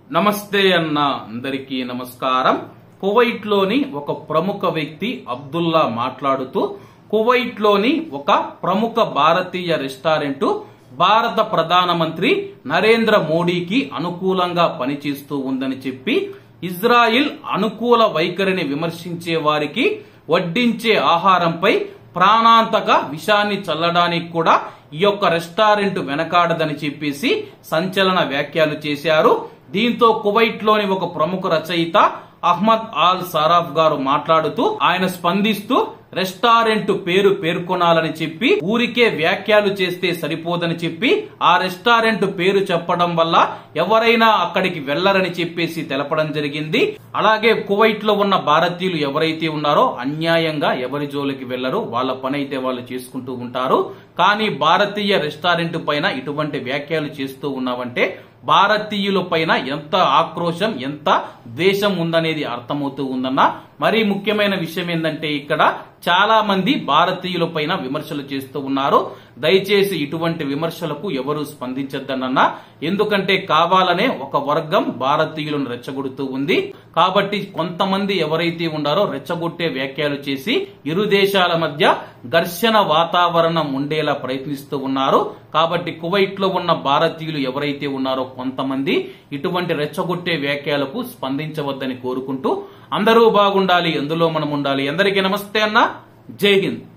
నమస్తే అన్న అందరికీ నమస్కారం కువైట్ లోని ఒక ప్రముఖ వ్యక్తి అబ్దుల్లా మాట్లాడుతూ కువైట్ లోని ఒక ప్రముఖ భారతీయ రెస్టారెంట్ భారత ప్రధానమంత్రి నరేంద్ర మోడీకి అనుకూలంగా పనిచేస్తూ ఉందని చెప్పి ఇజ్రాయిల్ అనుకూల వైఖరిని విమర్శించే వారికి వడ్డించే ఆహారంపై ప్రాణాంతక విషాన్ని చల్లడానికి కూడా ఈ యొక్క రెస్టారెంట్ వెనకాడదని చెప్పేసి సంచలన వ్యాఖ్యలు చేశారు దీంతో కువైట్ లోని ఒక ప్రముఖ రచయిత అహ్మద్ ఆల్ సారాఫ్ గారు మాట్లాడుతూ ఆయన స్పందిస్తూ రెస్టారెంట్ పేరు పేర్కొనాలని చెప్పి ఊరికే వ్యాఖ్యలు చేస్తే సరిపోదని చెప్పి ఆ రెస్టారెంట్ పేరు చెప్పడం వల్ల ఎవరైనా అక్కడికి వెళ్లరని చెప్పేసి తెలపడం జరిగింది అలాగే కువైట్ లో ఉన్న భారతీయులు ఎవరైతే ఉన్నారో అన్యాయంగా ఎవరి జోలికి వెళ్లరు వాళ్ళ పని అయితే వాళ్ళు చేసుకుంటూ ఉంటారు కానీ భారతీయ రెస్టారెంట్ పైన ఇటువంటి వ్యాఖ్యలు చేస్తూ ఉన్నావంటే భారతీయుల పైన ఎంత ఆక్రోశం ఎంత ద్వేషం ఉందనేది అర్థమవుతూ ఉందన్న మరీ ముఖ్యమైన విషయం ఏంటంటే ఇక్కడ చాలా మంది భారతీయుల పైన విమర్శలు చేస్తూ ఉన్నారు దయచేసి ఇటువంటి విమర్శలకు ఎవరు స్పందించద్దనన్నా ఎందుకంటే కావాలనే ఒక వర్గం భారతీయులను రెచ్చగొడుతూ ఉంది కాబట్టి కొంతమంది ఎవరైతే ఉన్నారో రెచ్చగొట్టే వ్యాఖ్యలు చేసి ఇరు దేశాల మధ్య ఘర్షణ వాతావరణం ఉండేలా ప్రయత్నిస్తూ ఉన్నారు కాబట్టి కువైట్ లో ఉన్న భారతీయులు ఎవరైతే ఉన్నారో కొంతమంది ఇటువంటి రెచ్చగొట్టే వ్యాఖ్యలకు స్పందించవద్దని కోరుకుంటూ అందరూ బాగుండాలి అందులో మనం ఉండాలి అందరికీ నమస్తే అన్న జై హింద్